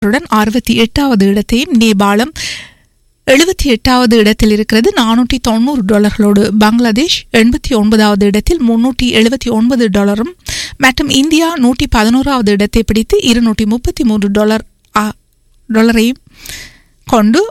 உடன் அறுபத்தி எட்டாவது இடத்தையும் நேபாளம் எழுபத்தி எட்டாவது இடத்தில் இருக்கிறது நானூற்றி தொண்ணூறு டாலர்களோடு பங்களாதேஷ் எண்பத்தி ஒன்பதாவது இடத்தில் முன்னூற்றி எழுபத்தி ஒன்பது டாலரும் மற்றும் இந்தியா நூற்றி பதினோராவது இடத்தை பிடித்து இருநூற்றி முப்பத்தி மூன்று டாலர் ஆ, டாலரையும் கொண்டு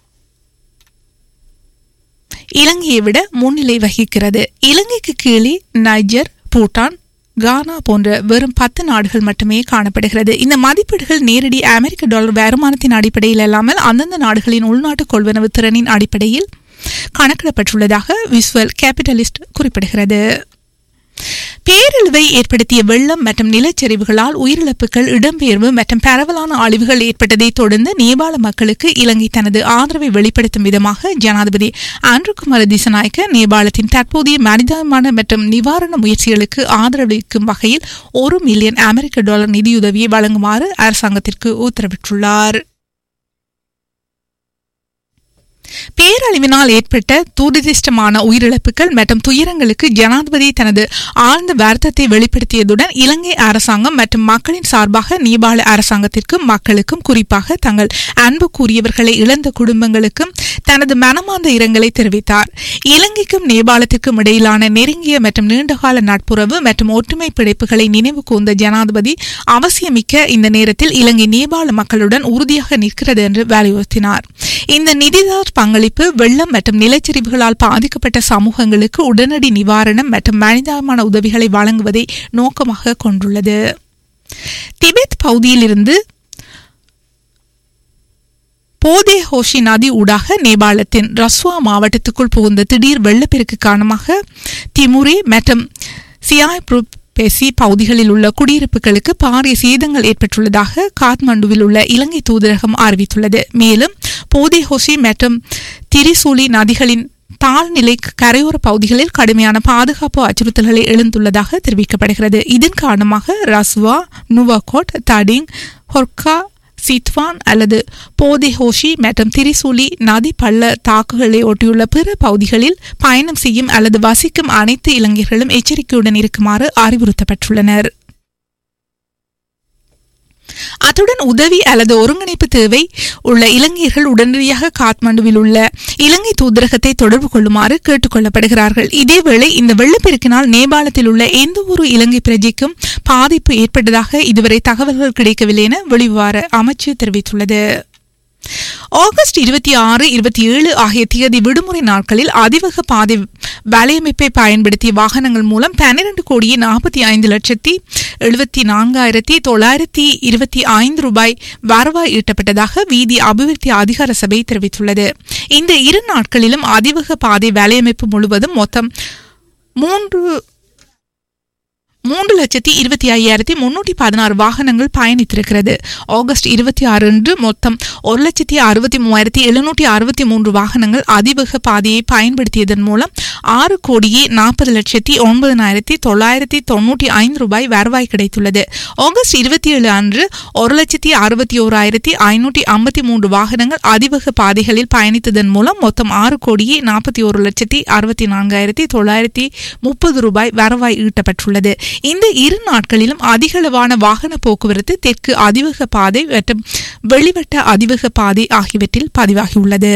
இலங்கையை விட முன்னிலை வகிக்கிறது இலங்கைக்கு கீழே நைஜர் பூட்டான் கானா போன்ற வெறும் பத்து நாடுகள் மட்டுமே காணப்படுகிறது இந்த மதிப்பீடுகள் நேரடி அமெரிக்க டாலர் வருமானத்தின் அடிப்படையில் அல்லாமல் அந்தந்த நாடுகளின் உள்நாட்டு கொள்வனவு திறனின் அடிப்படையில் கணக்கிடப்பட்டுள்ளதாக விஸ்வல் கேபிட்டலிஸ்ட் குறிப்பிடுகிறது பேரழிவை ஏற்படுத்திய வெள்ளம் மற்றும் நிலச்சரிவுகளால் உயிரிழப்புகள் இடம்பெயர்வு மற்றும் பரவலான அழிவுகள் ஏற்பட்டதை தொடர்ந்து நேபாள மக்களுக்கு இலங்கை தனது ஆதரவை வெளிப்படுத்தும் விதமாக ஜனாதிபதி ஆண்ட்ருகுமார திசநாயக்க நேபாளத்தின் தற்போதைய மனிதாபிமான மற்றும் நிவாரண முயற்சிகளுக்கு ஆதரவளிக்கும் வகையில் ஒரு மில்லியன் அமெரிக்க டாலர் நிதியுதவியை வழங்குமாறு அரசாங்கத்திற்கு உத்தரவிட்டுள்ளார் பேரழிவினால் ஏற்பட்ட துரதிர்ஷ்டமான உயிரிழப்புகள் மற்றும் துயரங்களுக்கு ஜனாதிபதி தனது ஆழ்ந்த வருத்தத்தை வெளிப்படுத்தியதுடன் இலங்கை அரசாங்கம் மற்றும் மக்களின் சார்பாக நேபாள அரசாங்கத்திற்கும் மக்களுக்கும் குறிப்பாக தங்கள் அன்புக்குரியவர்களை இழந்த குடும்பங்களுக்கும் தனது மனமார்ந்த இரங்கலை தெரிவித்தார் இலங்கைக்கும் நேபாளத்திற்கும் இடையிலான நெருங்கிய மற்றும் நீண்டகால நட்புறவு மற்றும் ஒற்றுமை பிழைப்புகளை நினைவு கூர்ந்த ஜனாதிபதி அவசியமிக்க இந்த நேரத்தில் இலங்கை நேபாள மக்களுடன் உறுதியாக நிற்கிறது என்று வலியுறுத்தினார் இந்த நிதிதார் பங்களிப்பு வெள்ளம் மற்றும் நிலச்சரிவுகளால் பாதிக்கப்பட்ட சமூகங்களுக்கு உடனடி நிவாரணம் மற்றும் மனிதாபிமான உதவிகளை வழங்குவதை நோக்கமாக கொண்டுள்ளது திபெத் பகுதியிலிருந்து போதே ஹோஷி நதி ஊடாக நேபாளத்தின் ரஸ்வா மாவட்டத்துக்குள் புகுந்த திடீர் வெள்ளப்பெருக்கு காரணமாக திமுரே மற்றும் சியாய் பேசி பகுதிகளில் உள்ள குடியிருப்புகளுக்கு பாரிய சேதங்கள் ஏற்பட்டுள்ளதாக காத்மண்டுவில் உள்ள இலங்கை தூதரகம் அறிவித்துள்ளது மேலும் போதேஹோசி மற்றும் திரிசூலி நதிகளின் தாழ்நிலை கரையோர பகுதிகளில் கடுமையான பாதுகாப்பு அச்சுறுத்தல்களை எழுந்துள்ளதாக தெரிவிக்கப்படுகிறது இதன் காரணமாக ரஸ்வா நுவாகோட் தடிங் ஹொர்கா சித்வான் அல்லது போதேஹோஷி மற்றும் திரிசூலி நதி பள்ள தாக்குகளை ஒட்டியுள்ள பிற பகுதிகளில் பயணம் செய்யும் அல்லது வசிக்கும் அனைத்து இளைஞர்களும் எச்சரிக்கையுடன் இருக்குமாறு அறிவுறுத்தப்பட்டுள்ளனர் அத்துடன் உதவி அல்லது ஒருங்கிணைப்பு தேவை உள்ள இளைஞர்கள் உடனடியாக காத்மண்டுவில் உள்ள இலங்கை தூதரகத்தை தொடர்பு கொள்ளுமாறு கேட்டுக் கொள்ளப்படுகிறார்கள் இதேவேளை இந்த வெள்ளப்பெருக்கினால் நேபாளத்தில் உள்ள எந்த ஒரு இலங்கை பிரஜைக்கும் பாதிப்பு ஏற்பட்டதாக இதுவரை தகவல்கள் கிடைக்கவில்லை என வெளிவார அமைச்சு தெரிவித்துள்ளது ஆகஸ்ட் இருபத்தி ஆறு இருபத்தி ஏழு ஆகிய தேதி விடுமுறை நாட்களில் அதிவேக பாதை வலையமைப்பை பயன்படுத்திய வாகனங்கள் மூலம் பன்னிரண்டு கோடியே நாற்பத்தி ஐந்து லட்சத்தி எழுபத்தி நான்காயிரத்தி தொள்ளாயிரத்தி இருபத்தி ஐந்து ரூபாய் வருவாய் ஈட்டப்பட்டதாக வீதி அபிவிருத்தி அதிகார சபை தெரிவித்துள்ளது இந்த இரு நாட்களிலும் அதிவேக பாதை வலையமைப்பு முழுவதும் மொத்தம் மூன்று மூன்று லட்சத்தி இருபத்தி ஐயாயிரத்தி முன்னூற்றி பதினாறு வாகனங்கள் பயணித்திருக்கிறது ஆகஸ்ட் இருபத்தி ஆறு அன்று மொத்தம் ஒரு லட்சத்தி அறுபத்தி மூவாயிரத்தி எழுநூற்றி அறுபத்தி மூன்று வாகனங்கள் அதிவேக பாதையை பயன்படுத்தியதன் மூலம் ஆறு கோடியே நாற்பது லட்சத்தி ஒன்பதனாயிரத்தி தொள்ளாயிரத்தி தொன்னூற்றி ஐந்து ரூபாய் வருவாய் கிடைத்துள்ளது ஆகஸ்ட் இருபத்தி ஏழு அன்று ஒரு லட்சத்தி அறுபத்தி ஓராயிரத்தி ஐநூற்றி ஐம்பத்தி மூன்று வாகனங்கள் அதிவேக பாதைகளில் பயணித்ததன் மூலம் மொத்தம் ஆறு கோடியே நாற்பத்தி ஒரு லட்சத்தி அறுபத்தி நான்காயிரத்தி தொள்ளாயிரத்தி முப்பது ரூபாய் வருவாய் ஈட்டப்பட்டுள்ளது இந்த இரு நாட்களிலும் அதிகளவான வாகன போக்குவரத்து தெற்கு அதிவேக பாதை மற்றும் வெளிவட்ட அதிவேக பாதை ஆகியவற்றில் பதிவாகியுள்ளது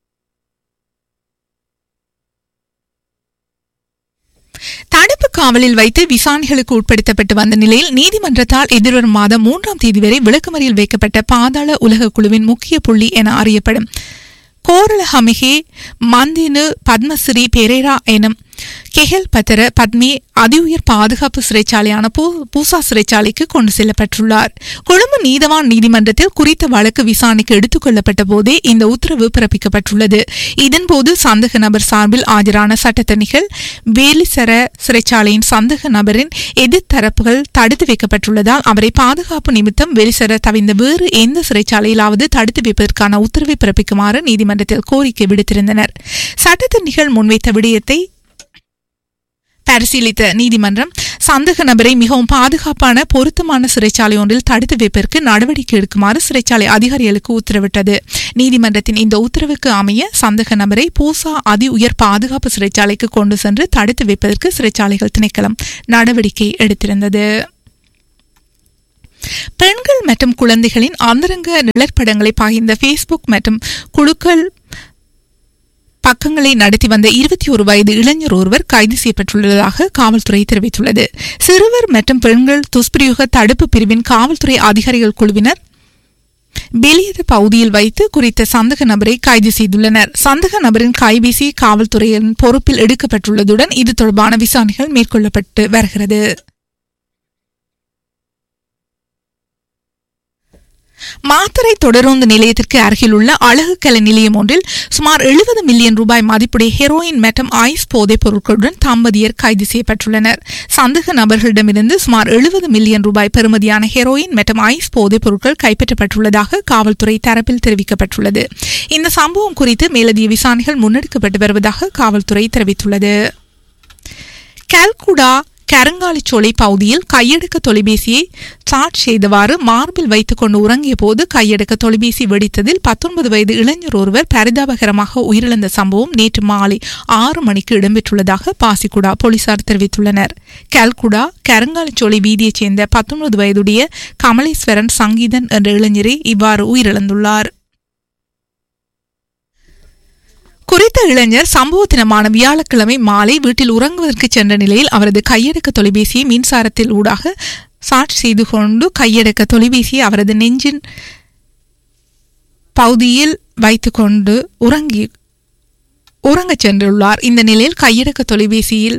தடுப்பு காவலில் வைத்து விசாரணைகளுக்கு உட்படுத்தப்பட்டு வந்த நிலையில் நீதிமன்றத்தால் எதிர்வரும் மாதம் மூன்றாம் தேதி வரை விளக்குமறியில் வைக்கப்பட்ட பாதாள உலக குழுவின் முக்கிய புள்ளி என அறியப்படும் கோரளஹமிகே மந்தினு பத்மஸ்ரீ பெரேரா எனும் கெஹல் பத்திர பத்மி அதிஉயர் பாதுகாப்பு சிறைச்சாலையான பூசா சிறைச்சாலைக்கு கொண்டு செல்லப்பட்டுள்ளார் கொழும்பு நீதவான் நீதிமன்றத்தில் குறித்த வழக்கு விசாரணைக்கு எடுத்துக் கொள்ளப்பட்ட போதே இந்த உத்தரவு பிறப்பிக்கப்பட்டுள்ளது இதன்போது சந்தேக நபர் சார்பில் ஆஜரான சட்டத்தணிகள் வேலிசர சிறைச்சாலையின் சந்தேக நபரின் எதிர்த்தரப்புகள் தடுத்து வைக்கப்பட்டுள்ளதால் அவரை பாதுகாப்பு நிமித்தம் வெளிசர தவிர்ந்த வேறு எந்த சிறைச்சாலையிலாவது தடுத்து வைப்பதற்கான உத்தரவை பிறப்பிக்குமாறு நீதிமன்றத்தில் கோரிக்கை விடுத்திருந்தனர் சட்டத்தணிகள் முன்வைத்த விடயத்தை பரிசீலித்த நீதிமன்றம் சந்தேக நபரை மிகவும் பாதுகாப்பான பொருத்தமான சிறைச்சாலை ஒன்றில் தடுத்து வைப்பதற்கு நடவடிக்கை எடுக்குமாறு சிறைச்சாலை அதிகாரிகளுக்கு உத்தரவிட்டது நீதிமன்றத்தின் இந்த உத்தரவுக்கு அமைய சந்தேக நபரை பூசா அதி உயர் பாதுகாப்பு சிறைச்சாலைக்கு கொண்டு சென்று தடுத்து வைப்பதற்கு சிறைச்சாலைகள் திணைக்களம் நடவடிக்கை எடுத்திருந்தது பெண்கள் மற்றும் குழந்தைகளின் அந்தரங்க நிழற்படங்களை பகிர்ந்த ஃபேஸ்புக் மற்றும் குழுக்கள் பக்கங்களை நடத்தி வந்த இருபத்தி ஒரு வயது இளைஞர் ஒருவர் கைது செய்யப்பட்டுள்ளதாக காவல்துறை தெரிவித்துள்ளது சிறுவர் மற்றும் பெண்கள் துஷ்பிரயோக தடுப்பு பிரிவின் காவல்துறை அதிகாரிகள் குழுவினர் பெலியத பகுதியில் வைத்து குறித்த சந்தக நபரை கைது செய்துள்ளனர் சந்தக நபரின் கைபேசி காவல்துறையின் பொறுப்பில் எடுக்கப்பட்டுள்ளதுடன் இது தொடர்பான விசாரணைகள் மேற்கொள்ளப்பட்டு வருகிறது மாத்தறை தொடருந்து நிலையத்திற்கு அருகிலுள்ள அழகு கலை நிலையம் ஒன்றில் சுமார் எழுபது மில்லியன் ரூபாய் மதிப்புடைய ஹெரோயின் மற்றும் ஐஸ் போதைப் பொருட்களுடன் தம்பதியர் கைது செய்யப்பட்டுள்ளனர் சந்தேக நபர்களிடமிருந்து சுமார் எழுபது மில்லியன் ரூபாய் பெறுமதியான ஹெரோயின் மற்றும் ஐஸ் போதைப் பொருட்கள் கைப்பற்றப்பட்டுள்ளதாக காவல்துறை தரப்பில் தெரிவிக்கப்பட்டுள்ளது இந்த சம்பவம் குறித்து மேலதிக விசாரணைகள் முன்னெடுக்கப்பட்டு வருவதாக காவல்துறை தெரிவித்துள்ளது கல்குடா கருங்காலிச்சோலை பகுதியில் கையெடுக்க தொலைபேசியை சார்ஜ் செய்தவாறு மார்பில் வைத்துக் கொண்டு உறங்கிய போது கையெடுக்க தொலைபேசி வெடித்ததில் பத்தொன்பது வயது இளைஞர் ஒருவர் பரிதாபகரமாக உயிரிழந்த சம்பவம் நேற்று மாலை ஆறு மணிக்கு இடம்பெற்றுள்ளதாக பாசிக்குடா போலீசார் தெரிவித்துள்ளனர் கல்குடா கருங்காலிச்சோலை வீதியைச் சேர்ந்த பத்தொன்பது வயதுடைய கமலேஸ்வரன் சங்கீதன் என்ற இளைஞரே இவ்வாறு உயிரிழந்துள்ளார் குறித்த இளைஞர் சம்பவ தினமான வியாழக்கிழமை மாலை வீட்டில் உறங்குவதற்கு சென்ற நிலையில் அவரது கையடக்க தொலைபேசியை மின்சாரத்தில் ஊடாக சார்ஜ் செய்து கொண்டு கையடக்க தொலைபேசியை அவரது நெஞ்சின் பகுதியில் வைத்துக்கொண்டு உறங்கி உறங்கச் சென்றுள்ளார் இந்த நிலையில் கையடக்க தொலைபேசியில்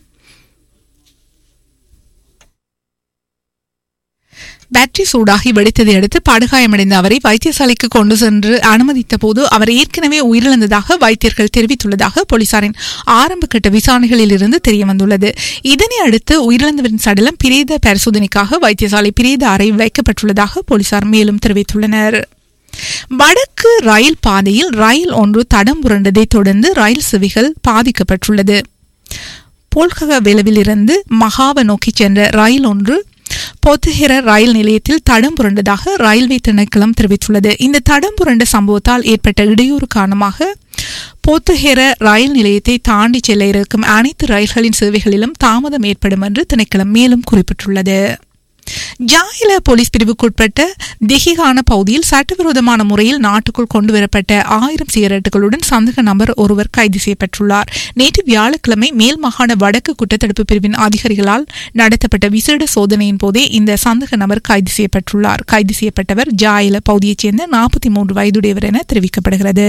பேட்டரி சூடாகி வெடித்ததை அடுத்து படுகாயமடைந்த அவரை வைத்தியசாலைக்கு கொண்டு சென்று அனுமதித்த போது அவர் ஏற்கனவே உயிரிழந்ததாக வைத்தியர்கள் தெரிவித்துள்ளதாக போலீசாரின் ஆரம்ப கட்ட விசாரணைகளில் இருந்து தெரியவந்துள்ளது இதனை அடுத்து உயிரிழந்தவரின் சடலம் பிரேத பரிசோதனைக்காக வைத்தியசாலை பிரேத அறையில் வைக்கப்பட்டுள்ளதாக போலீசார் மேலும் தெரிவித்துள்ளனர் வடக்கு ரயில் பாதையில் ரயில் ஒன்று தடம் புரண்டதை தொடர்ந்து ரயில் சேவைகள் பாதிக்கப்பட்டுள்ளது போல்கக விளவிலிருந்து மகாவ நோக்கி சென்ற ரயில் ஒன்று பொத்துகிற ரயில் நிலையத்தில் தடம் புரண்டதாக ரயில்வே திணைக்களம் தெரிவித்துள்ளது இந்த தடம் புரண்ட சம்பவத்தால் ஏற்பட்ட இடையூறு காரணமாக போத்துஹெர ரயில் நிலையத்தை தாண்டி செல்ல இருக்கும் அனைத்து ரயில்களின் சேவைகளிலும் தாமதம் ஏற்படும் என்று திணைக்களம் மேலும் குறிப்பிட்டுள்ளது ஜாயில போலீஸ் பிரிவுக்குட்பட்ட திகிகான பகுதியில் சட்டவிரோதமான முறையில் நாட்டுக்குள் கொண்டுவரப்பட்ட ஆயிரம் சிகரெட்டுகளுடன் சந்தேக நபர் ஒருவர் கைது செய்யப்பட்டுள்ளார் நேற்று வியாழக்கிழமை மேல் மாகாண வடக்கு குற்றத்தடுப்பு பிரிவின் அதிகாரிகளால் நடத்தப்பட்ட விசேட சோதனையின் போதே இந்த சந்தேக நபர் கைது செய்யப்பட்டுள்ளார் கைது செய்யப்பட்டவர் ஜாயில பகுதியைச் சேர்ந்த நாற்பத்தி மூன்று வயதுடையவர் என தெரிவிக்கப்படுகிறது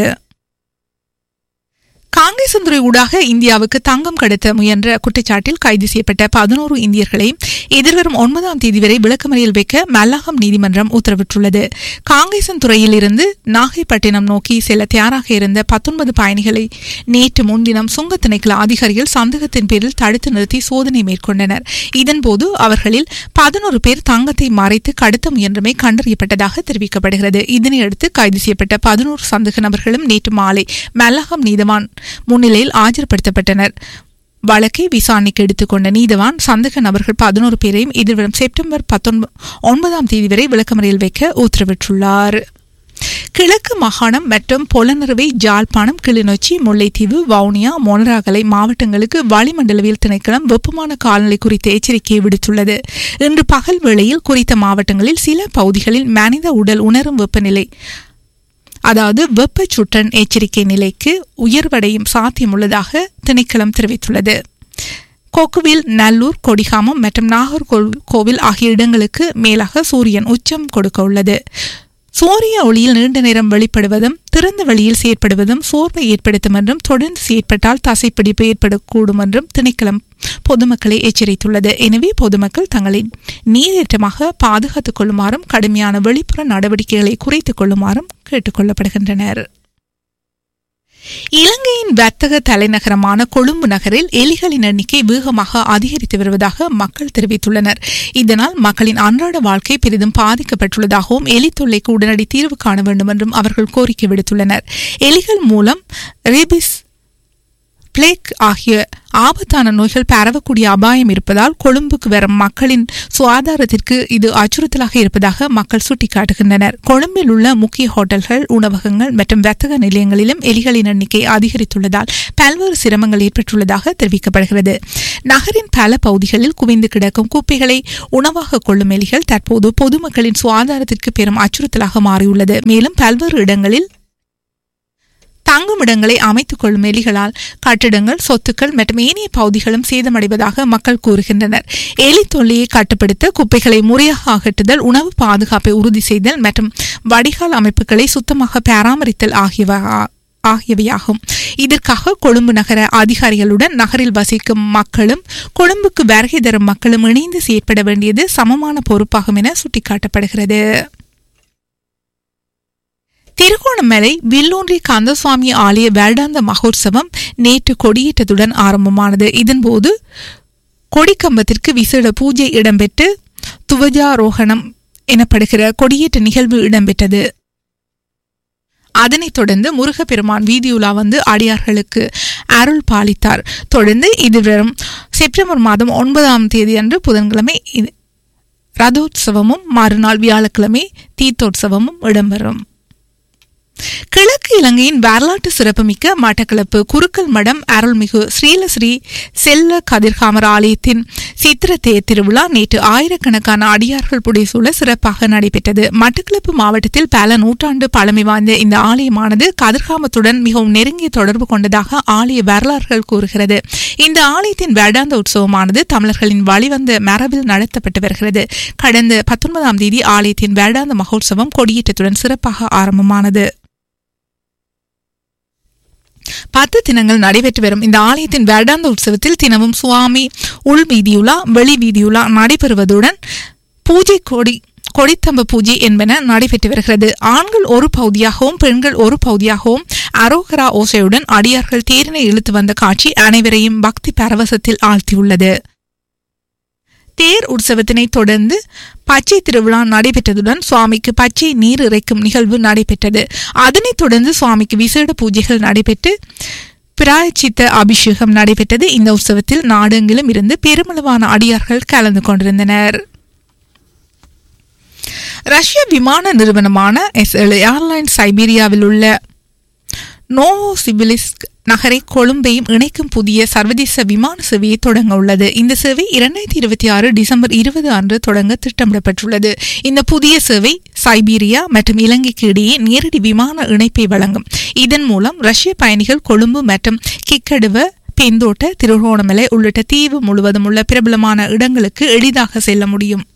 காங்கேசந்துறை ஊடாக இந்தியாவுக்கு தங்கம் கடத்த முயன்ற குற்றச்சாட்டில் கைது செய்யப்பட்ட பதினோரு இந்தியர்களை எதிர்வரும் ஒன்பதாம் தேதி வரை விளக்கமறியல் வைக்க மல்லாகம் நீதிமன்றம் உத்தரவிட்டுள்ளது காங்கேசன்துறையில் இருந்து நாகைப்பட்டினம் நோக்கி செல்ல தயாராக இருந்த பத்தொன்பது பயணிகளை நேற்று முன்தினம் சுங்க திணைக்கள அதிகாரிகள் சந்தேகத்தின் பேரில் தடுத்து நிறுத்தி சோதனை மேற்கொண்டனர் இதன்போது அவர்களில் பதினோரு பேர் தங்கத்தை மறைத்து கடத்த முயன்றமை கண்டறியப்பட்டதாக தெரிவிக்கப்படுகிறது இதனையடுத்து கைது செய்யப்பட்ட பதினோரு சந்தேக நபர்களும் நேற்று மாலை மல்லாகம் நீதவான் முன்னிலையில் ஆஜர்படுத்தப்பட்டனர் வழக்கை விசாரணைக்கு எடுத்துக்கொண்ட நீதவான் சந்தேக நபர்கள் பதினோரு பேரையும் எதிர்வரும் செப்டம்பர் பத்தொன்பது ஒன்பதாம் தேதி வரை விளக்கமறியல் வைக்க உத்தரவிட்டுள்ளார் கிழக்கு மாகாணம் மற்றும் பொலனறுவை ஜாழ்ப்பாணம் கிளிநொச்சி முல்லைத்தீவு வவுனியா மொனராகலை மாவட்டங்களுக்கு வளிமண்டலவியல் திணைக்களம் வெப்பமான காலநிலை குறித்த எச்சரிக்கையை விடுத்துள்ளது இன்று பகல் வேளையில் குறித்த மாவட்டங்களில் சில பகுதிகளில் மனித உடல் உணரும் வெப்பநிலை அதாவது வெப்ப சுற்றன் எச்சரிக்கை நிலைக்கு உயர்வடையும் சாத்தியமுள்ளதாக திணைக்களம் தெரிவித்துள்ளது கொக்குவில் நல்லூர் கொடிகாமம் மற்றும் நாகர்கோவில் ஆகிய இடங்களுக்கு மேலாக சூரியன் உச்சம் கொடுக்க உள்ளது சூரிய ஒளியில் நீண்ட நேரம் வெளிப்படுவதும் திறந்த வழியில் செயற்படுவதும் சோர்வை ஏற்படுத்தும் என்றும் தொடர்ந்து செயற்பட்டால் தசைப்பிடிப்பு ஏற்படக்கூடும் என்றும் திணைக்களம் பொதுமக்களை எச்சரித்துள்ளது எனவே பொதுமக்கள் தங்களை நீரேற்றமாக பாதுகாத்துக் கொள்ளுமாறும் கடுமையான வெளிப்புற நடவடிக்கைகளை குறைத்துக் கொள்ளுமாறும் கேட்டுக் கொள்ளப்படுகின்றனர் இலங்கையின் வர்த்தக தலைநகரமான கொழும்பு நகரில் எலிகளின் எண்ணிக்கை வேகமாக அதிகரித்து வருவதாக மக்கள் தெரிவித்துள்ளனர் இதனால் மக்களின் அன்றாட வாழ்க்கை பெரிதும் பாதிக்கப்பட்டுள்ளதாகவும் எலி தொல்லைக்கு உடனடி தீர்வு காண வேண்டும் என்றும் அவர்கள் கோரிக்கை விடுத்துள்ளனர் எலிகள் மூலம் ரேபிஸ் பிளேக் ஆகிய ஆபத்தான நோய்கள் பரவக்கூடிய அபாயம் இருப்பதால் கொழும்புக்கு வரும் மக்களின் சுகாதாரத்திற்கு இது அச்சுறுத்தலாக இருப்பதாக மக்கள் சுட்டிக்காட்டுகின்றனர் கொழும்பில் உள்ள முக்கிய ஹோட்டல்கள் உணவகங்கள் மற்றும் வர்த்தக நிலையங்களிலும் எலிகளின் எண்ணிக்கை அதிகரித்துள்ளதால் பல்வேறு சிரமங்கள் ஏற்பட்டுள்ளதாக தெரிவிக்கப்படுகிறது நகரின் பல பகுதிகளில் குவிந்து கிடக்கும் குப்பைகளை உணவாக கொள்ளும் எலிகள் தற்போது பொதுமக்களின் சுகாதாரத்திற்கு பெரும் அச்சுறுத்தலாக மாறியுள்ளது மேலும் பல்வேறு இடங்களில் தங்குமிடங்களை அமைத்துக் கொள்ளும் எலிகளால் கட்டிடங்கள் சொத்துக்கள் மற்றும் ஏனைய பகுதிகளும் சேதமடைவதாக மக்கள் கூறுகின்றனர் எலி தொல்லையை கட்டுப்படுத்த குப்பைகளை முறையாக அகற்றுதல் உணவு பாதுகாப்பை உறுதி செய்தல் மற்றும் வடிகால் அமைப்புகளை சுத்தமாக பராமரித்தல் ஆகியவை ஆகியவையாகும் இதற்காக கொழும்பு நகர அதிகாரிகளுடன் நகரில் வசிக்கும் மக்களும் கொழும்புக்கு வருகை தரும் மக்களும் இணைந்து செயற்பட வேண்டியது சமமான பொறுப்பாகும் என சுட்டிக்காட்டப்படுகிறது திருகோணமலை வில்லூன்றி கந்தசுவாமி ஆலய வருடாந்த மகோற்சவம் நேற்று கொடியேற்றத்துடன் ஆரம்பமானது இதன்போது கொடிக்கம்பத்திற்கு விசேட பூஜை இடம்பெற்று துவஜாரோகணம் எனப்படுகிற கொடியேற்ற நிகழ்வு இடம்பெற்றது அதனைத் தொடர்ந்து முருகப்பெருமான் வீதியுலா வந்து அடியார்களுக்கு அருள் பாலித்தார் தொடர்ந்து இது வரும் செப்டம்பர் மாதம் ஒன்பதாம் தேதி அன்று புதன்கிழமை ரதோற்சவமும் மறுநாள் வியாழக்கிழமை தீர்த்தோற்சவமும் இடம்பெறும் கிழக்கு இலங்கையின் வரலாற்று சிறப்புமிக்க மட்டக்களப்பு குருக்கல் மடம் அருள்மிகு ஸ்ரீலஸ்ரீ செல்ல கதிர்காமர் ஆலயத்தின் சித்திர தேர் திருவிழா நேற்று ஆயிரக்கணக்கான அடியார்கள் புடைசூழ சிறப்பாக நடைபெற்றது மட்டக்களப்பு மாவட்டத்தில் பல நூற்றாண்டு பழமை வாய்ந்த இந்த ஆலயமானது கதிர்காமத்துடன் மிகவும் நெருங்கிய தொடர்பு கொண்டதாக ஆலய வரலாறுகள் கூறுகிறது இந்த ஆலயத்தின் வருடாந்த உற்சவமானது தமிழர்களின் வழிவந்த மரபில் நடத்தப்பட்டு வருகிறது கடந்த பத்தொன்பதாம் தேதி ஆலயத்தின் வருடாந்த மகோற்சவம் கொடியேற்றத்துடன் சிறப்பாக ஆரம்பமானது பத்து தினங்கள் நடைபெற்று வரும் இந்த ஆலயத்தின் வருடாந்த உற்சவத்தில் தினமும் சுவாமி உள் வீதியுலா வெளி வீதியுலா நடைபெறுவதுடன் பூஜை கொடி கொடித்தம்ப பூஜை என்பன நடைபெற்று வருகிறது ஆண்கள் ஒரு பகுதியாகவும் பெண்கள் ஒரு பகுதியாகவும் அரோகரா ஓசையுடன் அடியார்கள் தேரினை இழுத்து வந்த காட்சி அனைவரையும் பக்தி பரவசத்தில் ஆழ்த்தியுள்ளது தேர் உற்சவத்தினை தொடர்ந்து பச்சை திருவிழா நடைபெற்றதுடன் சுவாமிக்கு பச்சை நீர் இறைக்கும் நிகழ்வு நடைபெற்றது அதனைத் தொடர்ந்து சுவாமிக்கு விசேட பூஜைகள் நடைபெற்று பிராயச்சித்த அபிஷேகம் நடைபெற்றது இந்த உற்சவத்தில் நாடெங்கிலும் இருந்து பெருமளவான அடியார்கள் கலந்து கொண்டிருந்தனர் ரஷ்ய விமான நிறுவனமான எஸ் ஏர்லைன் சைபீரியாவில் உள்ள நோவோசிபிலிஸ்க் நகரை கொழும்பையும் இணைக்கும் புதிய சர்வதேச விமான சேவையை தொடங்க உள்ளது இந்த சேவை இரண்டாயிரத்தி இருபத்தி ஆறு டிசம்பர் இருபது அன்று தொடங்க திட்டமிடப்பட்டுள்ளது இந்த புதிய சேவை சைபீரியா மற்றும் இலங்கைக்கு இடையே நேரடி விமான இணைப்பை வழங்கும் இதன் மூலம் ரஷ்ய பயணிகள் கொழும்பு மற்றும் கிக்கடுவ பெந்தோட்ட திருகோணமலை உள்ளிட்ட தீவு முழுவதும் உள்ள பிரபலமான இடங்களுக்கு எளிதாக செல்ல முடியும்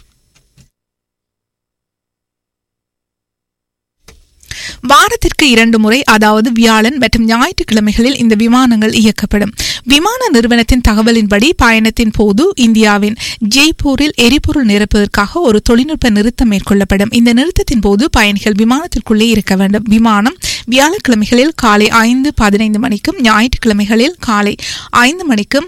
வாரத்திற்கு இரண்டு முறை அதாவது வியாழன் மற்றும் ஞாயிற்றுக்கிழமைகளில் இந்த விமானங்கள் இயக்கப்படும் விமான நிறுவனத்தின் தகவலின்படி பயணத்தின் போது இந்தியாவின் ஜெய்ப்பூரில் எரிபொருள் நிரப்புவதற்காக ஒரு தொழில்நுட்ப நிறுத்தம் மேற்கொள்ளப்படும் இந்த நிறுத்தத்தின் போது பயணிகள் விமானத்திற்குள்ளே இருக்க வேண்டும் விமானம் வியாழக்கிழமைகளில் காலை ஐந்து பதினைந்து மணிக்கும் ஞாயிற்றுக்கிழமைகளில் காலை ஐந்து மணிக்கும்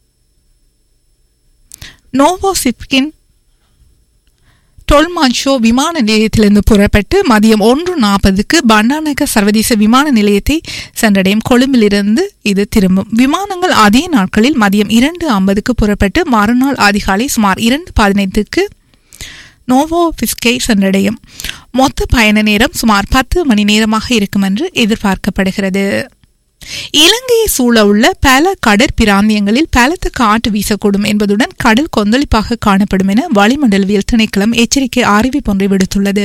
நோவோசிப்கின் டொல்மான்ஷோ விமான நிலையத்திலிருந்து புறப்பட்டு மதியம் ஒன்று நாற்பதுக்கு பண்டாநக சர்வதேச விமான நிலையத்தை சென்றடையும் கொழும்பிலிருந்து இது திரும்பும் விமானங்கள் அதே நாட்களில் மதியம் இரண்டு ஐம்பதுக்கு புறப்பட்டு மறுநாள் அதிகாலை சுமார் இரண்டு பதினைந்துக்கு நோவோபிஸ்கை சென்றடையும் மொத்த பயண நேரம் சுமார் பத்து மணி நேரமாக இருக்கும் என்று எதிர்பார்க்கப்படுகிறது இலங்கையை சூழ உள்ள பல கடற்பிராந்தியங்களில் பலத்த காற்று வீசக்கூடும் என்பதுடன் கடல் கொந்தளிப்பாக காணப்படும் என வளிமண்டலவியல் திணைக்களம் எச்சரிக்கை அறிவிப்பொன்றை விடுத்துள்ளது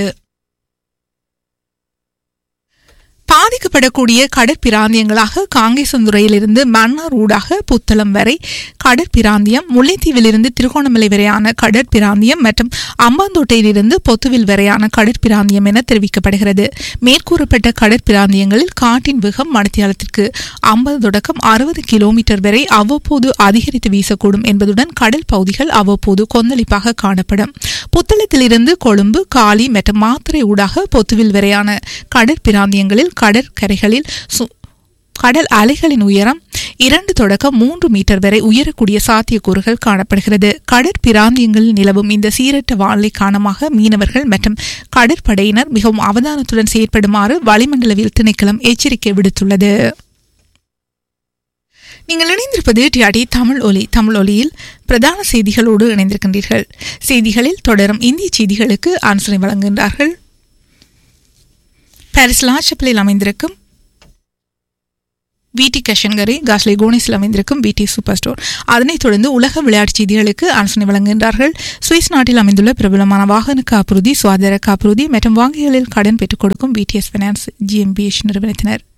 பாதிக்கப்படக்கூடிய கடற்பிராந்தியங்களாக காங்கேசந்துறையிலிருந்து மன்னார் ஊடாக புத்தளம் வரை கடற்பிராந்தியம் முல்லைத்தீவிலிருந்து திருகோணமலை வரையான கடற்பிராந்தியம் மற்றும் அம்பாந்தோட்டையிலிருந்து பொத்துவில் வரையான கடற்பிராந்தியம் என தெரிவிக்கப்படுகிறது மேற்கூறப்பட்ட கடற்பிராந்தியங்களில் காற்றின் வேகம் மணித்தியாலத்திற்கு ஐம்பது தொடக்கம் அறுபது கிலோமீட்டர் வரை அவ்வப்போது அதிகரித்து வீசக்கூடும் என்பதுடன் கடல் பகுதிகள் அவ்வப்போது கொந்தளிப்பாக காணப்படும் புத்தளத்திலிருந்து கொழும்பு காலி மற்றும் மாத்திரை ஊடாக பொத்துவில் வரையான கடற்பிராந்தியங்களில் கடற்கரைகளில் கடல் அலைகளின் உயரம் இரண்டு தொடக்கம் மூன்று மீட்டர் வரை உயரக்கூடிய சாத்தியக்கூறுகள் காணப்படுகிறது கடற்பிராந்தியங்களில் நிலவும் இந்த சீரற்ற வானிலை காரணமாக மீனவர்கள் மற்றும் கடற்படையினர் மிகவும் அவதானத்துடன் செயற்படுமாறு வளிமண்டலவியல் திணைக்களம் எச்சரிக்கை விடுத்துள்ளது நீங்கள் இணைந்திருப்பது டிஆடி தமிழ் ஒலி தமிழ் ஒலியில் பிரதான செய்திகளோடு இணைந்திருக்கின்றீர்கள் செய்திகளில் தொடரும் இந்திய செய்திகளுக்கு ஆலோசனை வழங்குகின்றார்கள் பாரிஸ் லாச்சப்பலில் அமைந்திருக்கும் விடி கஷன்கரை காஸ்லே கோனிஸில் அமைந்திருக்கும் விடி சூப்பர் ஸ்டோர் அதனைத் தொடர்ந்து உலக விளையாட்டுச் செய்திகளுக்கு ஆலோசனை வழங்குகின்றார்கள் சுவிஸ் நாட்டில் அமைந்துள்ள பிரபலமான வாகன காப்புறுதி சுகாதார காப்புறுதி மற்றும் வங்கிகளில் கடன் பெற்றுக் கொடுக்கும் பிடிஎஸ் பைனான்ஸ் ஜிஎம்பிஎச் நிறுவனத்தினர்